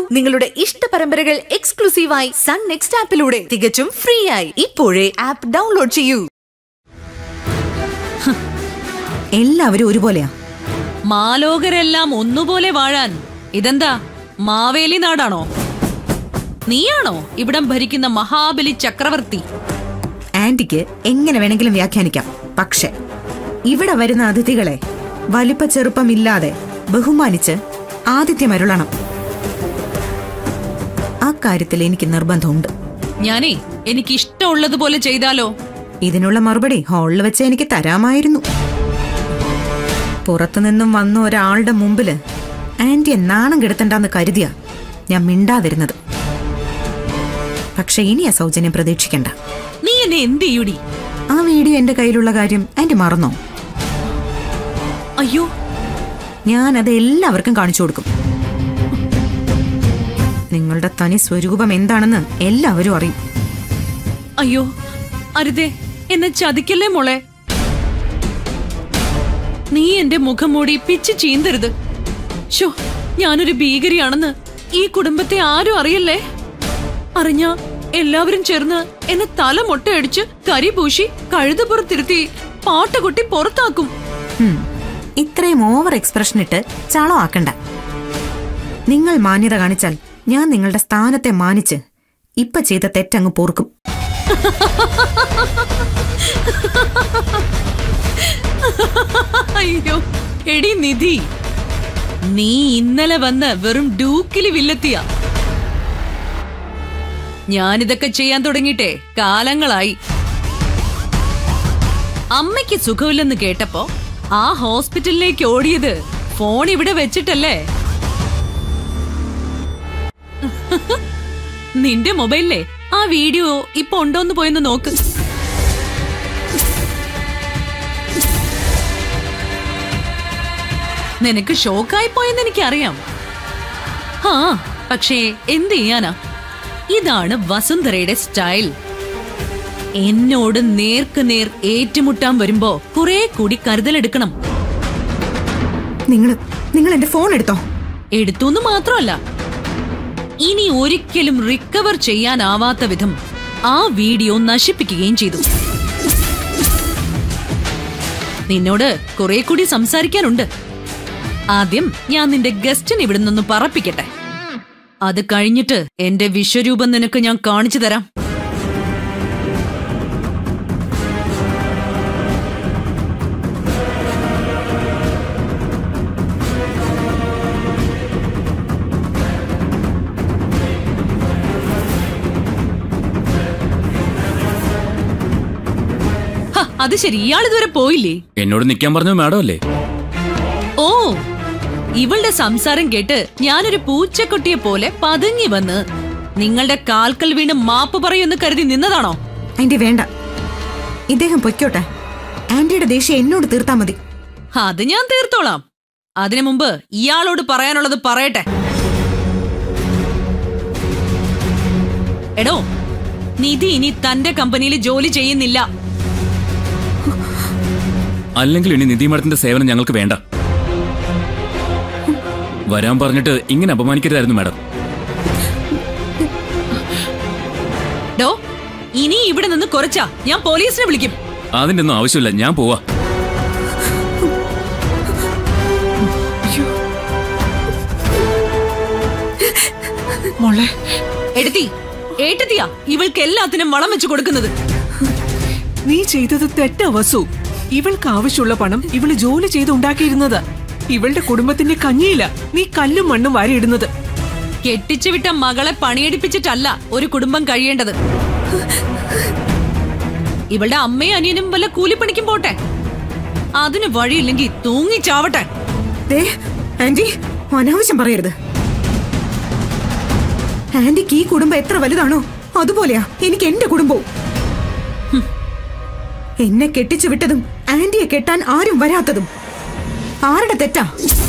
നിങ്ങളുടെ ഇഷ്ട പരമ്പരകൾ എക്സ്ക്ലൂസീവായി സൺ നെക്സ്റ്റ് ആപ്പിലൂടെ തികച്ചും ഫ്രീ ആയി ഇപ്പോഴേ ആപ്പ് ഡൗൺലോഡ് ചെയ്യൂ എല്ലാവരും ഒരുപോലെയാ മാലോകരെല്ലാം ഒന്നുപോലെ വാഴാൻ ഇതെന്താ മാവേലി നാടാണോ നീയാണോ ഇവിടം ഭരിക്കുന്ന മഹാബലി ചക്രവർത്തി ആന്റിക്ക് എങ്ങനെ വേണമെങ്കിലും വ്യാഖ്യാനിക്കാം പക്ഷെ ഇവിടെ വരുന്ന അതിഥികളെ വലിപ്പ ചെറുപ്പമില്ലാതെ ബഹുമാനിച്ച് ആതിഥ്യമരുളണം ആ കാര്യത്തിൽ എനിക്ക് നിർബന്ധമുണ്ട് ഞാനേ എനിക്ക് ഇഷ്ടമുള്ളതുപോലെ ചെയ്താലോ ഇതിനുള്ള മറുപടി ഹാളിൽ വെച്ച് എനിക്ക് തരാമായിരുന്നു പുറത്തുനിന്നും വന്ന ഒരാളുടെ മുമ്പില് ആന്റിയെ നാണം കെടുത്തണ്ടെന്ന് കരുതിയ ഞാൻ മിണ്ടാതിരുന്നത് പക്ഷെ ഇനി ആ സൗജന്യം പ്രതീക്ഷിക്കണ്ട നീ എന്നെ എന്ത് ചെയ്യൂടി ആ വീഡിയോ എന്റെ കയ്യിലുള്ള കാര്യം ആന്റി മറന്നോ അയ്യോ ഞാൻ അത് എല്ലാവർക്കും കാണിച്ചു കൊടുക്കും നിങ്ങളുടെ തനി സ്വരൂപം എന്താണെന്ന് എല്ലാവരും അറിയും അയ്യോ അരുതേ എന്നെ ചതിക്കല്ലേ മോളെ നീ എന്റെ മുഖം മൂടി പിച്ച് ചീന്തരുത് ഷോ ഞാനൊരു ഭീകരിയാണെന്ന് ഈ കുടുംബത്തെ ആരും അറിയല്ലേ അറിഞ്ഞ എല്ലാവരും ചേർന്ന് എന്നെ തല മൊട്ടയടിച്ച് കരി പൂശി കഴുതപ്പുറത്തിരുത്തി പാട്ടുകൊട്ടി പുറത്താക്കും ഹും, ഇത്രയും ഓവർ എക്സ്പ്രഷൻ ഇട്ട് ചളമാക്കണ്ട നിങ്ങൾ മാന്യത കാണിച്ചാൽ ഞാൻ നിങ്ങളുടെ സ്ഥാനത്തെ മാനിച്ച് ഇപ്പൊ ചെയ്ത തെറ്റങ്ങ് പോർക്കും അയ്യോ എടി നിധി നീ ഇന്നലെ വന്ന് വെറും ഡൂക്കില് വില്ലെത്തിയ ഞാനിതൊക്കെ ചെയ്യാൻ തുടങ്ങിയിട്ടേ കാലങ്ങളായി അമ്മയ്ക്ക് സുഖമില്ലെന്ന് കേട്ടപ്പോ ആ ഹോസ്പിറ്റലിലേക്ക് ഓടിയത് ഫോൺ ഇവിടെ വെച്ചിട്ടല്ലേ നിന്റെ മൊബൈലിലെ ആ വീഡിയോ ഇപ്പൊ ഉണ്ടോന്ന് പോയെന്ന് നോക്ക് നിനക്ക് ഷോക്കായി പോയെന്ന് എനിക്കറിയാം ആ പക്ഷേ എന്ത് ചെയ്യാനാ ഇതാണ് വസുന്ധരയുടെ സ്റ്റൈൽ എന്നോട് നേർക്ക് നേർ ഏറ്റുമുട്ടാൻ വരുമ്പോ കുറെ കൂടി കരുതലെടുക്കണം നിങ്ങൾ നിങ്ങൾ എന്റെ ഫോൺ എടുത്തോ എടുത്തുന്ന് മാത്രമല്ല ഇനി ഒരിക്കലും റിക്കവർ ചെയ്യാനാവാത്ത വിധം ആ വീഡിയോ നശിപ്പിക്കുകയും ചെയ്തു നിന്നോട് കുറെ കൂടി സംസാരിക്കാനുണ്ട് ആദ്യം ഞാൻ നിന്റെ ഗസ്റ്റിനെ ഇവിടെ നിന്ന് പറപ്പിക്കട്ടെ അത് കഴിഞ്ഞിട്ട് എന്റെ വിശ്വരൂപം നിനക്ക് ഞാൻ കാണിച്ചു തരാം ഹ, അത് ശരി ഇയാൾ ഇതുവരെ പോയില്ലേ എന്നോട് നിൽക്കാൻ പറഞ്ഞു മാഡം അല്ലേ ഓ ഇവളുടെ സംസാരം കേട്ട് ഞാനൊരു പൂച്ചക്കുട്ടിയെ പോലെ പതുങ്ങി വന്ന് നിങ്ങളുടെ കാൽക്കൽ വീണ് മാപ്പ് പറയുമെന്ന് കരുതി നിന്നതാണോ ആന്റി വേണ്ട ഇദ്ദേഹം പൊയ്ക്കോട്ടെ ആന്റിയുടെ ദേഷ്യം എന്നോട് തീർത്താ മതി അത് ഞാൻ തീർത്തോളാം അതിനു മുമ്പ് ഇയാളോട് പറയാനുള്ളത് പറയട്ടെ എടോ നിധി ഇനി തന്റെ കമ്പനിയിൽ ജോലി ചെയ്യുന്നില്ല അല്ലെങ്കിൽ ഇനി നിധി മാഡത്തിന്റെ സേവനം ഞങ്ങൾക്ക് വേണ്ട വരാൻ പറഞ്ഞിട്ട് ഇങ്ങനെ അപമാനിക്കരുതായിരുന്നു മാഡം ഡോ ഇനി ഇവിടെ നിന്ന് കുറച്ചാ ഞാൻ പോലീസിനെ വിളിക്കും അതിന്റെ ഒന്നും ആവശ്യമില്ല ഞാൻ പോവാ മോളെ എടുത്തി ഏട്ടത്തിയാ ഇവൾക്ക് എല്ലാത്തിനും വളം വെച്ച് കൊടുക്കുന്നത് നീ ചെയ്തത് തെറ്റാ വസു ഇവൾക്ക് ആവശ്യമുള്ള പണം ഇവള് ജോലി ചെയ്ത് ഉണ്ടാക്കിയിരുന്നത് ഇവളുടെ കുടുംബത്തിന്റെ കഞ്ഞിയില നീ കല്ലും മണ്ണും വാരിയിടുന്നത് കെട്ടിച്ചു വിട്ട മകളെ പണിയെടുപ്പിച്ചിട്ടല്ല ഒരു കുടുംബം കഴിയേണ്ടത് ഇവളുടെ അമ്മയും അനിയനും വല്ല കൂലിപ്പണിക്കും പോട്ടെ അതിന് വഴിയില്ലെങ്കിൽ തൂങ്ങിച്ചാവട്ടെ ദേ, ആന്റി അനാവശ്യം പറയരുത് ആന്റിക്ക് ഈ കുടുംബം എത്ര വലുതാണോ അതുപോലെയാ എനിക്ക് എന്റെ കുടുംബവും ഹും. എന്നെ കെട്ടിച്ചു വിട്ടതും ആന്റിയെ കെട്ടാൻ ആരും വരാത്തതും ആരുടെ തെറ്റാ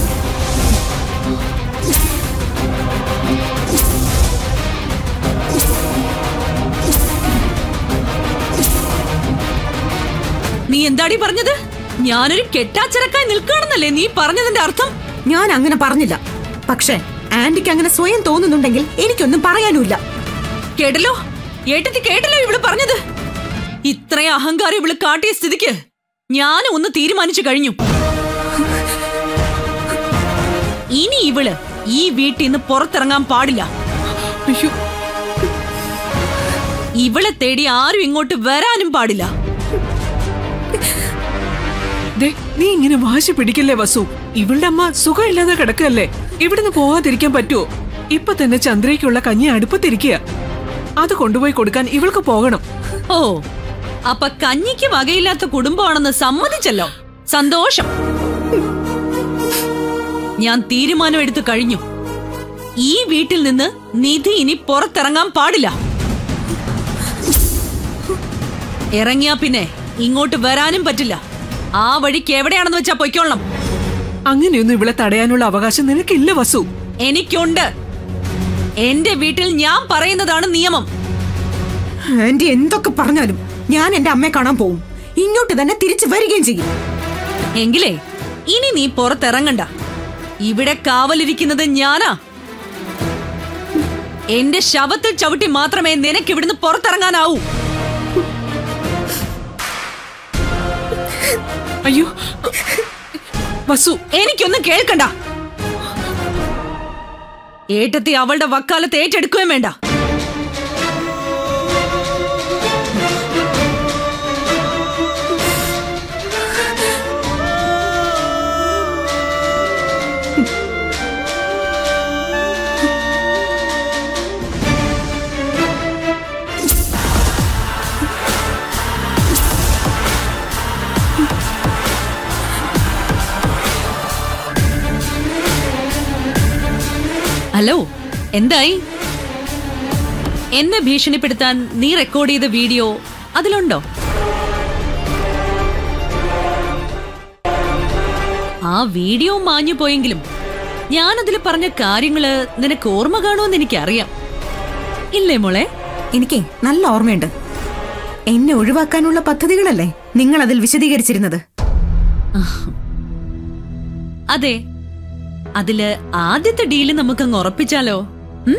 നീ എന്താടി പറഞ്ഞത് ഞാനൊരു കെട്ടാച്ചിറക്കായി നിൽക്കുകയാണെന്നല്ലേ നീ പറഞ്ഞതിന്റെ അർത്ഥം ഞാൻ അങ്ങനെ പറഞ്ഞില്ല പക്ഷേ ആന്റിക്ക് അങ്ങനെ സ്വയം തോന്നുന്നുണ്ടെങ്കിൽ എനിക്കൊന്നും പറയാനുമില്ല കേട്ടല്ലോ ഏട്ടത്തി കേട്ടല്ലോ ഇവള് പറഞ്ഞത് ഇത്രയും അഹങ്കാരം ഇവള് കാട്ടിയ സ്ഥിതിക്ക് ഞാനും ഒന്ന് തീരുമാനിച്ചു കഴിഞ്ഞു ഇനി ഇവള് ഈ വീട്ടിൽ നിന്ന് പുറത്തിറങ്ങാൻ പാടില്ല അയ്യോ ഇവളെ തേടി ആരും ഇങ്ങോട്ട് വരാനും പാടില്ല ദേ, നീ ഇങ്ങനെ വാശി പിടിക്കല്ലേ വസു ഇവളുടെ അമ്മ സുഖമില്ലാതെ കിടക്കല്ലേ ഇവിടുന്ന് പോവാതിരിക്കാൻ പറ്റുമോ ഇപ്പൊ തന്നെ ചന്ദ്രയ്ക്കുള്ള കഞ്ഞി അടുപ്പത്തിരിക്കുക അത് കൊണ്ടുപോയി കൊടുക്കാൻ ഇവൾക്ക് പോകണം ഓ അപ്പൊ കഞ്ഞിക്ക് വകയില്ലാത്ത കുടുംബമാണെന്ന് സമ്മതിച്ചല്ലോ സന്തോഷം ഞാൻ തീരുമാനം എടുത്തു കഴിഞ്ഞു ഈ വീട്ടിൽ നിന്ന് നിധി ഇനി പുറത്തിറങ്ങാൻ പാടില്ല ഇറങ്ങിയാ പിന്നെ ഇങ്ങോട്ട് വരാനും പറ്റില്ല ആ വഴിക്ക് എവിടെയാണെന്ന് വെച്ചാ പൊയ്ക്കോളണം അങ്ങനെയൊന്നും ഇവളെ തടയാനുള്ള അവകാശം നിനക്കില്ല വസു എനിക്കുണ്ട് എന്റെ വീട്ടിൽ ഞാൻ പറയുന്നതാണ് നിയമം ആന്റി എന്തൊക്കെ പറഞ്ഞാലും ഞാൻ എന്റെ അമ്മയെ കാണാൻ പോവും ഇങ്ങോട്ട് തന്നെ തിരിച്ചു വരികയും ചെയ്യും എങ്കിലേ ഇനി നീ പുറത്തിറങ്ങണ്ട ഇവിടെ കാവലിരിക്കുന്നത് ഞാനാ എന്റെ ശവത്തിൽ ചവിട്ടി മാത്രമേ നിനക്ക് ഇവിടുന്ന് പുറത്തിറങ്ങാനാവൂ അയ്യോ വസു എനിക്കൊന്നും കേൾക്കണ്ട ഏട്ടത്തി അവളുടെ വക്കാലത്ത് ഏറ്റെടുക്കുകയും വേണ്ട ഹലോ എന്തായി എന്നെ ഭീഷണിപ്പെടുത്താൻ നീ റെക്കോർഡ് ചെയ്ത വീഡിയോ അതിലുണ്ടോ ആ വീഡിയോ മാഞ്ഞു പോയെങ്കിലും ഞാനതിൽ പറഞ്ഞ കാര്യങ്ങള് നിനക്ക് ഓർമ്മ കാണുമെന്ന് എനിക്കറിയാം ഇല്ലേ മോളെ എനിക്ക് നല്ല ഓർമ്മയുണ്ട് എന്നെ ഒഴിവാക്കാനുള്ള പദ്ധതികളല്ലേ നിങ്ങൾ അതിൽ വിശദീകരിച്ചിരുന്നത് അതെ അതില് ആദ്യത്തെ ഡീല് നമുക്കങ്ങ് ഉറപ്പിച്ചാലോ ഉം?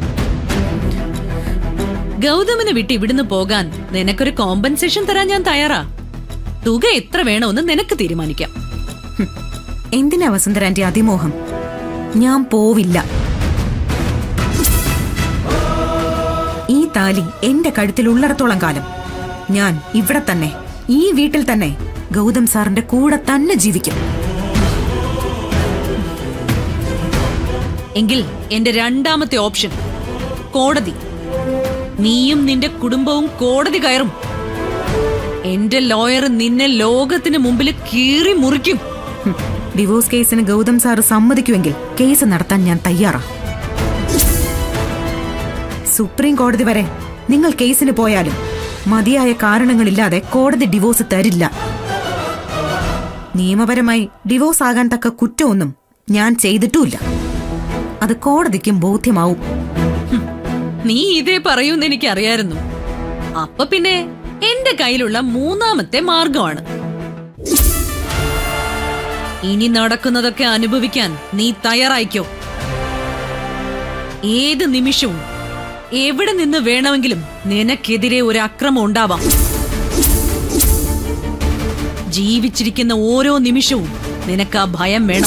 ഗൗതമിനെ വിട്ട് ഇവിടുന്ന് പോകാൻ നിനക്കൊരു കോമ്പൻസേഷൻ തരാൻ ഞാൻ തയ്യാറാ തുക എത്ര വേണമെന്ന് നിനക്ക് തീരുമാനിക്കാം ഹും. എന്തിനാ വസുന്ധരാന്റെ അതിമോഹം ഞാൻ പോവില്ല ഈ താലി എന്റെ കഴുത്തിൽ ഉള്ളിടത്തോളം കാലം ഞാൻ ഇവിടെ തന്നെ ഈ വീട്ടിൽ തന്നെ ഗൗതം സാറിന്റെ കൂടെ തന്നെ ജീവിക്കും എങ്കിൽ എന്റെ രണ്ടാമത്തെ ഓപ്ഷൻ കോടതി നീയും നിന്റെ കുടുംബവും കോടതി കയറും എന്റെ ലോയർ നിന്നെ ലോകത്തിന് മുമ്പിൽ കീറി മുറിക്കും ഹും. ഡിവോഴ്സ് കേസിന് ഗൗതം സാറ് സമ്മതിക്കുമെങ്കിൽ കേസ് നടത്താൻ ഞാൻ തയ്യാറാ സുപ്രീം കോടതി വരെ നിങ്ങൾ കേസിന് പോയാലും മതിയായ കാരണങ്ങളില്ലാതെ കോടതി ഡിവോഴ്സ് തരില്ല നിയമപരമായി ഡിവോഴ്സ് ആകാൻ തക്ക കുറ്റമൊന്നും ഞാൻ ചെയ്തിട്ടുമില്ല അത് കോടതിക്കും ബോധ്യമാവും നീ ഇതേ പറയൂന്ന് എനിക്കറിയായിരുന്നു അപ്പൊ പിന്നെ എന്റെ കയ്യിലുള്ള മൂന്നാമത്തെ മാർഗമാണ് ഇനി നടക്കുന്നതൊക്കെ അനുഭവിക്കാൻ നീ തയ്യാറായിക്കോ ഏത് നിമിഷവും എവിടെ നിന്ന് വേണമെങ്കിലും നിനക്കെതിരെ ഒരു അക്രമം ഉണ്ടാവാം ജീവിച്ചിരിക്കുന്ന ഓരോ നിമിഷവും നിനക്ക് ആ ഭയം വേണം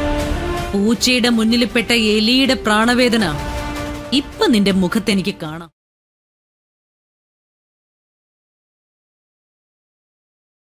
പൂച്ചയുടെ മുന്നിൽ പെട്ട എലിയുടെ പ്രാണവേദന ഇപ്പൊ നിന്റെ മുഖത്തെനിക്ക് കാണാം